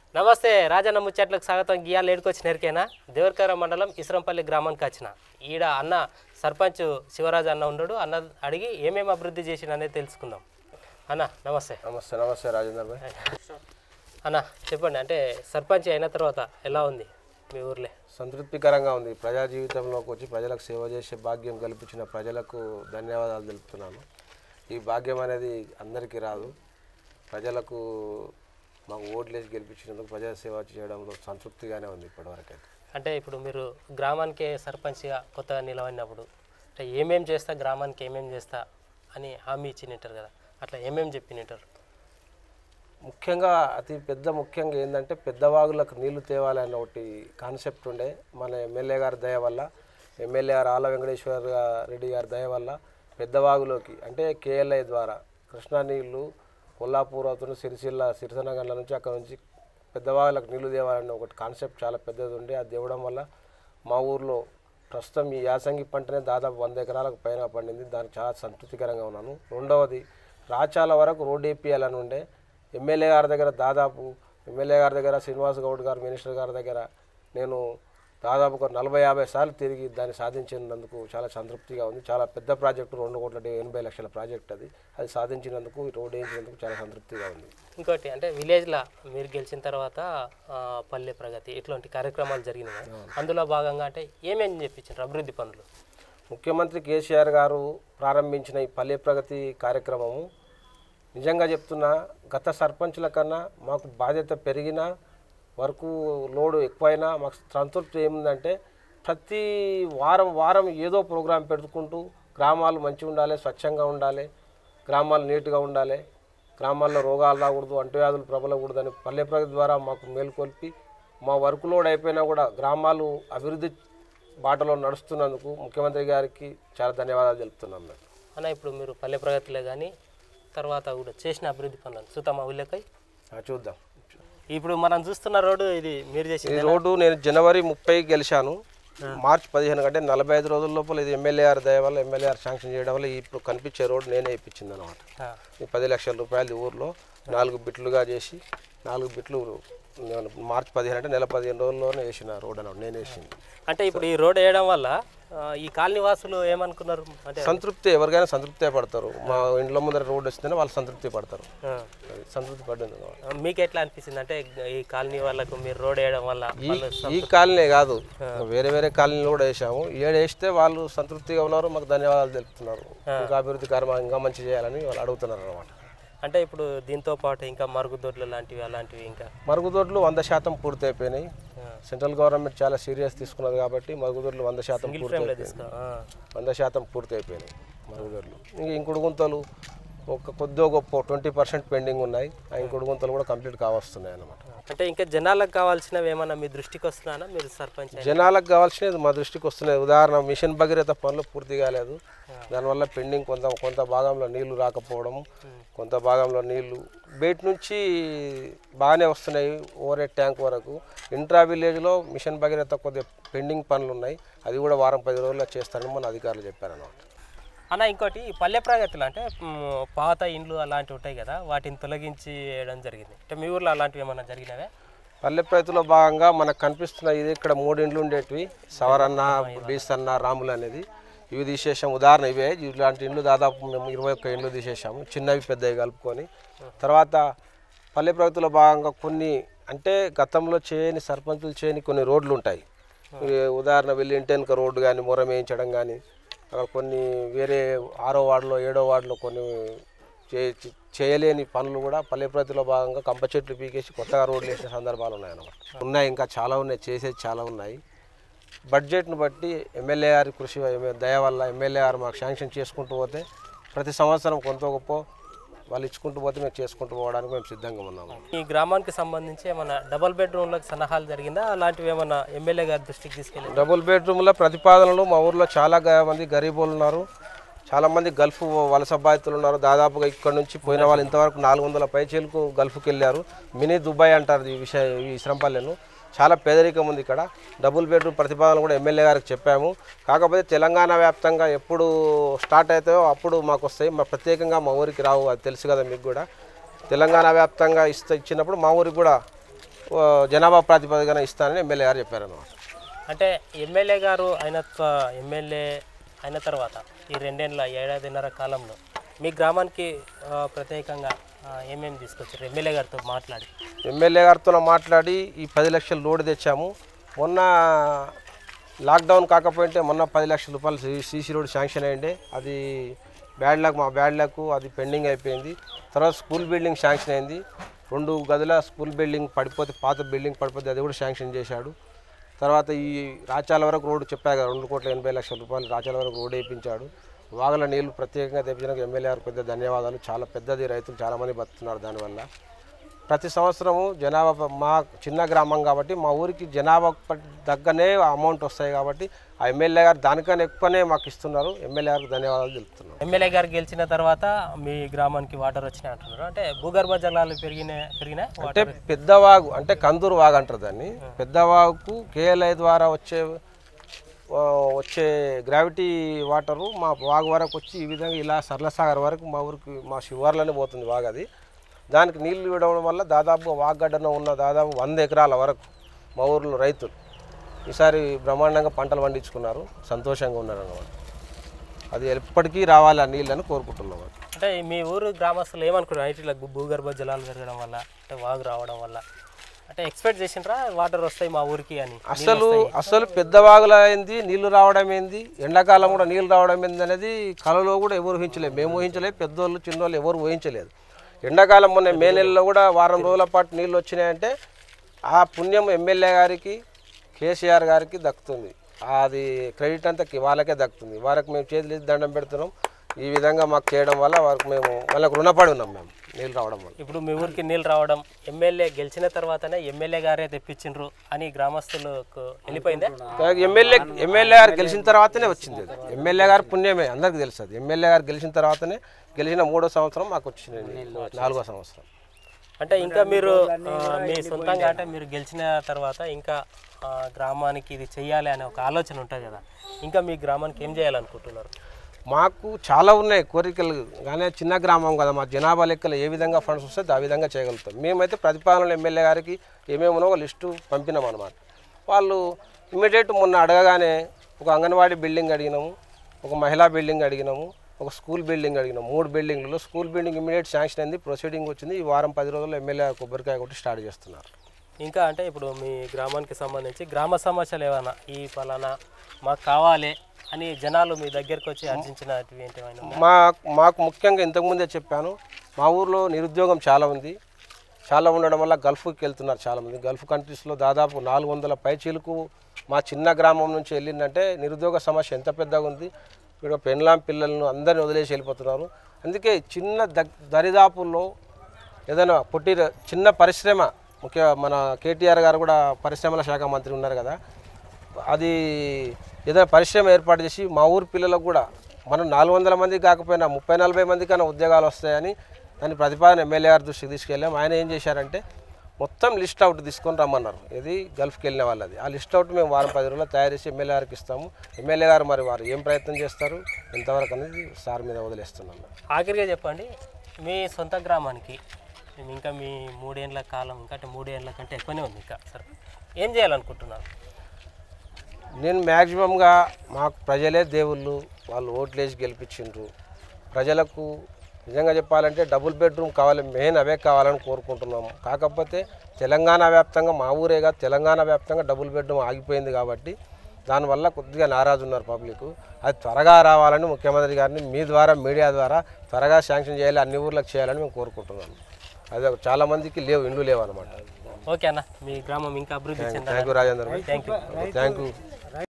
నమస్తే రాజన్న ముచ్చట్లకు స్వాగతం గియాలు ఏడుకొచ్చిన ఎరికేనా దేవరకర మండలం ఇస్రంపల్లి గ్రామానికి వచ్చిన ఈడ అన్న సర్పంచ్ శివరాజు అన్న ఉన్నాడు అన్న అడిగి ఏమేమి అభివృద్ధి చేసిన అనేది తెలుసుకుందాం అన్న నమస్తే నమస్తే నమస్తే రాజేందర్ భాయ్ అన్న చెప్పండి అంటే సర్పంచ్ అయిన తర్వాత ఎలా ఉంది మీ ఊర్లే సంతృప్తికరంగా ఉంది ప్రజా జీవితంలోకి వచ్చి ప్రజలకు సేవ చేసే భాగ్యం కల్పించిన ప్రజలకు ధన్యవాదాలు తెలుపుతున్నాను ఈ భాగ్యం అనేది అందరికీ రాదు ప్రజలకు మాకు ఓట్లేసి గెలిపించినందుకు ప్రజా సేవ చేయడంలో సంతృప్తిగానే ఉంది ఇప్పటివరకు అయితే అంటే ఇప్పుడు మీరు గ్రామానికి సర్పంచ్గా కొత్తగా నిలబడినప్పుడు అంటే ఏమేం చేస్తా గ్రామానికి ఏమేం చేస్తా అని హామీ ఇచ్చినింటారు కదా అట్లా ఏమేం చెప్పినింటారు ముఖ్యంగా అతి పెద్ద ముఖ్యంగా ఏంటంటే పెద్దవాగులకు నీళ్లు తేవాలన్న ఒకటి కాన్సెప్ట్ ఉండే మన ఎమ్మెల్యే గారి దయ వల్ల ఎమ్మెల్యే గారు ఆల వెంకటేశ్వర గా- రెడ్డి గారి దయ వల్ల పెద్దవాగులోకి అంటే కేఎల్ఐ ద్వారా కృష్ణా నీళ్లు కొల్లాపూర్ అవుతున్న సిరిసిల్ల సిరిసనగర్ల నుంచి అక్కడ నుంచి పెద్దవాగులకు నీళ్లు తేవాలన్న ఒకటి కాన్సెప్ట్ చాలా పెద్దది ఉండే అది తేవడం వల్ల మా ఊర్లో ప్రస్తుతం ఈ యాసంగి పంటనే దాదాపు వంద ఎకరాలకు పైన పండింది దానికి చాలా సంతృప్తికరంగా ఉన్నాను రెండవది రాచాల వరకు రోడ్డు వేపియాలని ఉండే ఎమ్మెల్యే గారి దగ్గర దాదాపు ఎమ్మెల్యే గారి దగ్గర శ్రీనివాస్ గౌడ్ గారు మినిస్టర్ గారి దగ్గర నేను దాదాపు ఒక నలభై యాభై సార్లు తిరిగి దాన్ని సాధించినందుకు చాలా సంతృప్తిగా ఉంది చాలా పెద్ద ప్రాజెక్టు రెండు కోట్ల డే- ఎనభై లక్షల ప్రాజెక్ట్ అది అది సాధించినందుకు ఈ రోడ్డు వేయించినందుకు చాలా సంతృప్తిగా ఉంది ఇంకోటి అంటే విలేజ్లో మీరు గెలిచిన తర్వాత ఆ, పల్లె ప్రగతి ఇట్లాంటి కార్యక్రమాలు జరిగినాయి అందులో భాగంగా అంటే ఏమేమి చెప్పించారు అభివృద్ధి పనులు ముఖ్యమంత్రి కేసీఆర్ గారు ప్రారంభించిన ఈ పల్లె ప్రగతి కార్యక్రమము నిజంగా చెప్తున్నా గత సర్పంచుల కన్నా మాకు బాధ్యత పెరిగినా వరకు లోడు ఎక్కువైనా మాకు సంతృప్తి ఏముందంటే ప్రతి వారం వారం ఏదో ప్రోగ్రాం పెట్టుకుంటూ గ్రామాలు మంచిగా ఉండాలి స్వచ్ఛంగా ఉండాలి గ్రామాలు నీట్గా ఉండాలి గ్రామాల్లో రోగాలు రాకూడదు అంటువ్యాధులు ప్రబలకూడదని పల్లె ప్రగతి ద్వారా మాకు మేలుకొల్పి మా వర్క్ లోడ్ అయిపోయినా కూడా గ్రామాలు అభివృద్ధి బాటలో నడుస్తున్నందుకు ముఖ్యమంత్రి గారికి చాలా ధన్యవాదాలు తెలుపుతున్నాం మేము అన్న ఇప్పుడు మీరు పల్లె ప్రగతిలో కానీ తర్వాత కూడా చేసిన అభివృద్ధి పనులు సుతమ ఊళ్ళకై ఆ, చూద్దాం ఇప్పుడు మనం చూస్తున్న రోడ్డు ఇది మీరు ఈ చేసింది రోడ్డు నేను జనవరి ముప్పై గెలిచాను మార్చ్ పదిహేను కంటే నలభై ఐదు రోజుల లోపల ఇది ఎమ్మెల్యే గారి దయ వల్ల ఎమ్మెల్యే గారు శాంక్షన్ చేయడం వల్ల ఇప్పుడు కనిపించే రోడ్డు నేనే ఇప్పించింది అనమాట ఈ పది లక్షల రూపాయలు ఈ ఊర్లో నాలుగు బిట్లుగా చేసి నాలుగు బిట్లు నేను మార్చి పదిహేను అంటే నెల పదిహేను రోజుల్లోనే వేసిన రోడ్ అనమాట నేను వేసింది అంటే ఇప్పుడు ఈ రోడ్ వేయడం వల్ల ఆ, ఈ కాలనీ వాసులు ఏమనుకున్నారు అంటే సంతృప్తి ఎవరికైనా సంతృప్తి పడతారు మా ఇంట్లో ముందర రోడ్డు వస్తేనే వాళ్ళు సంతృప్తి పడతారు ఆ, అది సంతృప్తి పడింది అనమాట మీకు ఎట్లా అనిపిస్తుంది అంటే ఈ కాలనీ వాళ్ళకు మీరు రోడ్ వేయడం వల్ల ఈ వాళ్ళు ఈ కాలనీ కాదు వేరే వేరే కాలనీలు కూడా వేసాము ఏడు వేస్తే వాళ్ళు సంతృప్తిగా ఉన్నారు మాకు ధన్యవాదాలు తెలుపుతున్నారు ఇంకా అభివృద్ధి కార్యక్రమం ఇంకా మంచి చేయాలని వాళ్ళు అడుగుతున్నారు అనమాట అంటే ఇప్పుడు దీంతో పాటు ఇంకా మరుగుదొడ్లు లాంటివి అలాంటివి ఇంకా మరుగుదొడ్లు వంద శాతం పూర్తి అయిపోయినాయి ఆ. సెంట్రల్ గవర్నమెంట్ చాలా సీరియస్ తీసుకున్నది కాబట్టి మరుగుదొడ్లు వంద శాతం పూర్తి ఫ్రేమ్లో అయిపోయినాయి తీసుకో ఆ. వంద శాతం పూర్తి అయిపోయినాయి మరుగుదొడ్లు ఇంక ఇంకుడు గుంతలు ఒక కొద్దిగా గొప్ప ట్వంటీ పర్సెంట్ పెండింగ్ ఉన్నాయి ఆ ఇంకుడు గుంతలు కూడా కంప్లీట్ కావస్తున్నాయి అన్నమాట అంటే ఇంకా జనాలకు కావాల్సినవి ఏమన్నా మీ దృష్టికి వస్తున్నానా మీరు సర్పంచ్ అయిన- జనాలకు కావాల్సినది మా దృష్టికి వస్తున్నాయి ఉదాహరణ మిషన్ భగీరథ పనులు పూర్తి కాలేదు దానివల్ల పెండింగ్ కొంత కొంత భాగంలో నీళ్లు రాకపోవడం కొంత భాగంలో నీళ్లు బయట నుంచి బాగానే వస్తున్నాయి ఓవర్ హెడ్ ట్యాంక్ వరకు ఇంట్రా విలేజ్లో మిషన్ భగీరథ కొద్దిగా పెండింగ్ పనులు ఉన్నాయి అది కూడా వారం పది రోజుల్లో చేస్తారని మన అధికారులు చెప్పారన్నమాట అన్న ఇంకోటి ఈ పల్లె ప్రగతిలో అంటే మ్, పాత ఇండ్లు అలాంటివి ఉంటాయి కదా వాటిని తొలగించి వేయడం జరిగింది అంటే మీ ఊర్లో అలాంటివి ఏమన్నా జరిగినవే పల్లె ప్రగతిలో భాగంగా మనకు కనిపిస్తున్న ఇది ఇక్కడ మూడు ఇండ్లు ఉండేటివి సవరన్న బీసన్న రాములు అనేది ఇవి తీసేసాము ఉదాహరణ ఇవే ఇలాంటి ఇండ్లు దాదాపు మేము ఇరవై ఒక్క ఇండ్లు తీసేసాము చిన్నవి పెద్దవి కలుపుకొని తర్వాత పల్లె ప్రగతిలో భాగంగా కొన్ని అంటే గతంలో చేయని సర్పంచులు చేయని కొన్ని రోడ్లు ఉంటాయి ఈ ఉదాహరణ వెళ్ళి ఇంటెనక రోడ్డు కానీ మొరం వేయించడం కానీ అక్కడ కొన్ని వేరే ఆరో వార్డులో ఏడో వార్డులో కొన్ని చే- చే- చేయలేని పనులు కూడా పల్లె ప్రగతిలో భాగంగా కంప చెట్లు పీకేసి కొత్తగా రోడ్లు వేసిన సందర్భాలు ఉన్నాయన్నమాట ఉన్నాయి ఇంకా చాలా ఉన్నాయి చేసేది చాలా ఉన్నాయి బడ్జెట్ను బట్టి ఎమ్మెల్యే గారి కృషి ఎమ్మె- దయ వల్ల ఎమ్మెల్యే గారు మాకు శాంక్షన్ చేసుకుంటూ పోతే ప్రతి సంవత్సరం కొంత గొప్ప వాళ్ళు ఇచ్చుకుంటూ పోతే మేము చేసుకుంటూ పోవడానికి మేము సిద్ధంగా ఉన్నాము ఈ గ్రామానికి సంబంధించి ఏమన్నా డబల్ బెడ్రూమ్లకు సన్నాహాలు జరిగిందా అలాంటివి ఏమన్నా ఎమ్మెల్యే గారి దృష్టికి తీసుకెళ్ళి డబుల్ బెడ్రూమ్ల ప్రతిపాదనలు మా ఊర్లో చాలా గ- మంది గరీబులు ఉన్నారు చాలా మంది గల్ఫ్ వలస బాధితులు ఉన్నారు దాదాపుగా ఇక్కడ నుంచి పోయిన వాళ్ళు ఇంతవరకు నాలుగు వందల పైచీలకు గల్ఫ్కి వెళ్ళారు మినీ దుబాయ్ అంటారు ఈ విషయ ఈ ఇస్రంపల్లెను చాలా పేదరికం ఉంది ఇక్కడ డబుల్ బెడ్రూమ్ ప్రతిపాదన కూడా ఎమ్మెల్యే గారికి చెప్పాము కాకపోతే తెలంగాణ వ్యాప్తంగా ఎప్పుడు స్టార్ట్ అవుతాయో అప్పుడు మాకు వస్తాయి మా ప్రత్యేకంగా మా ఊరికి రావు అది తెలుసు కదా మీకు కూడా తెలంగాణ వ్యాప్తంగా ఇస్తే ఇచ్చినప్పుడు మా ఊరికి కూడా ఓ, జనాభా ప్రాతిపదికన ఇస్తానని ఎమ్మెల్యే గారు చెప్పారన్నమాట అంటే ఎమ్మెల్యే గారు అయిన త- ఎమ్మెల్యే అయిన తర్వాత ఈ రెండేళ్ళ ఏడాదిన్నర కాలంలో మీ గ్రామానికి ఆ, ప్రత్యేకంగా ఆ, ఏమేమి తీసుకొచ్చారు ఎమ్మెల్యే గారితో మాట్లాడి ఎమ్మెల్యే గారితో మాట్లాడి ఈ పది లక్షలు లోడ్ తెచ్చాము మొన్న లాక్డౌన్ కాకపోయింటే మొన్న పది లక్షల రూపాయలు సీ- సీసీ రోడ్ శాంక్షన్ అయ్యిండే అది బ్యాడ్ లక్ మా బ్యాడ్ లక్ అది పెండింగ్ అయిపోయింది తర్వాత స్కూల్ బిల్డింగ్ శాంక్షన్ అయింది రెండు గదుల స్కూల్ బిల్డింగ్ పడిపోతే పాత బిల్డింగ్ పడిపోతే అది కూడా శాంక్షన్ చేశాడు తర్వాత ఈ రాచాల వరకు రోడ్డు చెప్పా కదా రెండు కోట్ల ఎనభై లక్షల రూపాయలు రాచాల వరకు రోడ్డు వేయించాడు వాగల నీళ్లు ప్రత్యేకంగా తెప్పించడానికి ఎమ్మెల్యే గారికి పెద్ద ధన్యవాదాలు చాలా పెద్దది రైతులు చాలామంది బతుకుతున్నారు దానివల్ల ప్రతి సంవత్సరము జనాభా ప- మా చిన్న గ్రామం కాబట్టి మా ఊరికి జనాభా ప- తగ్గనే అమౌంట్ వస్తాయి కాబట్టి ఆ ఎమ్మెల్యే గారు దానికన్నా ఎక్కువనే మాకు ఇస్తున్నారు ఎమ్మెల్యే గారికి ధన్యవాదాలు తెలుపుతున్నాం ఎమ్మెల్యే గారు గెలిచిన తర్వాత మీ గ్రామానికి వాటర్ వచ్చినాయి అంటున్నారు అంటే భూగర్భ జలాలు పెరిగిన పెరిగిన అంటే పెద్దవాగు అంటే కందూరు వాగు అంటారు దాన్ని పెద్దవాగుకు కేఎల్ఐ ద్వారా వచ్చే ఆ, వచ్చే గ్రావిటీ వాటరు మా వాగు వరకు వచ్చి ఈ విధంగా ఇలా సరళసాగర్ వరకు మా ఊరికి మా శివార్లోనే పోతుంది వాగు అది దానికి నీళ్లు ఇవ్వడం వల్ల దాదాపు వాగ్గడ్డన ఉన్న దాదాపు వంద ఎకరాల వరకు మా ఊర్లో రైతులు ఈసారి బ్రహ్మాండంగా పంటలు పండించుకున్నారు సంతోషంగా ఉన్నారు అన్నమాట అది ఎప్పటికీ రావాలి ఆ నీళ్ళని కోరుకుంటున్నాం అంటే మీ ఊరు గ్రామస్తులు ఏమనుకున్నారు ఇట్లా భూగర్భ జలాలు పెరగడం వల్ల అంటే వాగు రావడం వల్ల అంటే ఎక్స్పెక్ట్ చేసిండ్రా వాటర్ వస్తాయి మా ఊరికి అని అసలు అసలు పెద్దవాగుల ఏంది నీళ్లు రావడం ఏంది ఎండాకాలం కూడా నీళ్లు రావడం ఏంది అనేది కళలో కూడా ఎవరు ఊహించలేదు మేము ఊహించలేదు పెద్దోళ్ళు చిన్నోళ్ళు ఎవరు ఊహించలేదు ఎండాకాలం మొన్న మే నెలలో కూడా వారం రోజుల పాటు నీళ్ళు వచ్చినాయంటే ఆ పుణ్యం ఎమ్మెల్యే గారికి కేసీఆర్ గారికి దక్కుతుంది అది క్రెడిట్ అంతా కి- వాళ్ళకే దక్కుతుంది వారికి మేము చేతులు ఎత్తి దండం పెడుతున్నాం ఈ విధంగా మాకు చేయడం వల్ల వారికి మేము వాళ్ళకి రుణపడి ఉన్నాం మేము నీళ్ళు రావడం వల్ల ఇప్పుడు మీ ఊరికి నీళ్ళు రావడం ఎమ్మెల్యే గెలిచిన తర్వాతనే ఎమ్మెల్యే గారే తెప్పించిండ్రు అని గ్రామస్తులకు వెళ్ళిపోయిందే ఎమ్మెల్యే ఎమ్మెల్యే గారు గెలిచిన తర్వాతనే వచ్చింది అది ఎమ్మెల్యే గారు పుణ్యమే అందరికి తెలుసు అది ఎమ్మెల్యే గారు గెలిచిన తర్వాతనే గెలిచిన మూడో సంవత్సరం మాకు వచ్చింది నాలుగో సంవత్సరం అంటే ఇంకా మీరు ఆ, మీ సొంతంగా అంటే మీరు గెలిచిన తర్వాత ఇంకా ఆ, గ్రామానికి ఇది చెయ్యాలి అనే ఒక ఆలోచన ఉంటుంది కదా ఇంకా మీ గ్రామానికి ఏం చేయాలనుకుంటున్నారు మాకు చాలా ఉన్నాయి కోరికలు కానీ చిన్న గ్రామం కదా మా జనాభా లెక్కలు ఏ విధంగా ఫండ్స్ వస్తే ఆ విధంగా చేయగలుగుతాం మేమైతే ప్రతిపాదనలు ఎమ్మెల్యే గారికి ఏమేమి ఉన్నాయో ఒక లిస్టు పంపినాం అనమాట వాళ్ళు ఇమ్మీడియట్ మొన్న అడగగానే ఒక అంగన్వాడీ బిల్డింగ్ అడిగినాము ఒక మహిళా బిల్డింగ్ అడిగినాము ఒక స్కూల్ బిల్డింగ్ అడిగినాం మూడు బిల్డింగ్లలో స్కూల్ బిల్డింగ్ ఇమీడియట్ శాంక్షన్ అయింది ప్రొసీడింగ్ వచ్చింది ఈ వారం పది రోజుల్లో ఎమ్మెల్యే కొబ్బరికాయ కొట్టి స్టార్ట్ చేస్తున్నారు ఇంకా అంటే ఇప్పుడు మీ గ్రామానికి సంబంధించి గ్రామ సమస్యలు ఏమైనా ఈ ఫలానా మాకు కావాలి అని జనాలు మీ దగ్గరకు వచ్చి అర్జించినవి ఏంటి ఏమైనా ఉన్నాయా? మా మాకు ముఖ్యంగా ఇంతకుముందే చెప్పాను మా ఊర్లో నిరుద్యోగం చాలా ఉంది చాలా ఉండడం వల్ల గల్ఫ్కి వెళ్తున్నారు చాలామంది గల్ఫ్ కంట్రీస్లో దాదాపు నాలుగు వందల పైచీలకు మా చిన్న గ్రామం నుంచి వెళ్ళిందంటే నిరుద్యోగ సమస్య ఎంత పెద్దగా ఉంది ఇక్కడ పెన్లాం పిల్లలను అందరిని వదిలేసి వెళ్ళిపోతున్నారు అందుకే చిన్న దగ్ దరిదాపుల్లో ఏదైనా పుట్టి చిన్న పరిశ్రమ ముఖ్య మన కేటీఆర్ గారు కూడా పరిశ్రమల శాఖ మంత్రి ఉన్నారు కదా అది ఏదైనా పరిశ్రమ ఏర్పాటు చేసి మా ఊరు పిల్లలకు కూడా మనం నాలుగు వందల మంది కాకపోయినా ముప్పై నలభై మంది కన్నా ఉద్యోగాలు వస్తాయని దాని ప్రతిపాదన ఎమ్మెల్యే గారి దృష్టికి తీసుకెళ్ళాం ఆయన ఏం చేశారంటే మొత్తం లిస్ట్ అవుట్ తీసుకొని రమ్మన్నారు ఇది గల్ఫ్కి వెళ్ళిన వాళ్ళది ఆ లిస్ట్ అవుట్ మేము వారం పది రోజుల్లో తయారు చేసి ఎమ్మెల్యే గారికి ఇస్తాము ఎమ్మెల్యే గారు మరి వారు ఏం ప్రయత్నం చేస్తారు ఎంతవరకు అనేది సార్ మీద వదిలేస్తున్నాను ఆఖరిగా చెప్పండి మీ సొంత గ్రామానికి మేము ఇంకా మీ మూడేళ్ళ కాలం ఇంకా అంటే మూడేళ్ళ కంటే ఎక్కువనే ఉంది ఇంకా సరే ఏం చేయాలనుకుంటున్నారు నేను మ్యాక్సిమంగా మాకు ప్రజలే దేవుళ్ళు వాళ్ళు ఓట్లేసి గెలిపించిండ్రు ప్రజలకు నిజంగా చెప్పాలంటే డబుల్ బెడ్రూమ్ కావాలి మెయిన్ అవే కావాలని కోరుకుంటున్నాము కాకపోతే తెలంగాణ వ్యాప్తంగా మా ఊరేగా తెలంగాణ వ్యాప్తంగా డబుల్ బెడ్రూమ్ ఆగిపోయింది కాబట్టి దానివల్ల కొద్దిగా నారాజు ఉన్నారు పబ్లిక్ అది త్వరగా రావాలని ముఖ్యమంత్రి గారిని మీ ద్వారా మీడియా ద్వారా త్వరగా శాంక్షన్ చేయాలి అన్ని ఊర్లకు చేయాలని మేము కోరుకుంటున్నాము అది చాలామందికి లేవు ఇండ్లు లేవు అనమాట ఓకే అన్న మీ గ్రామం ఇంకా అభివృద్ధి చెందాలి thank you Rajender thank you thank you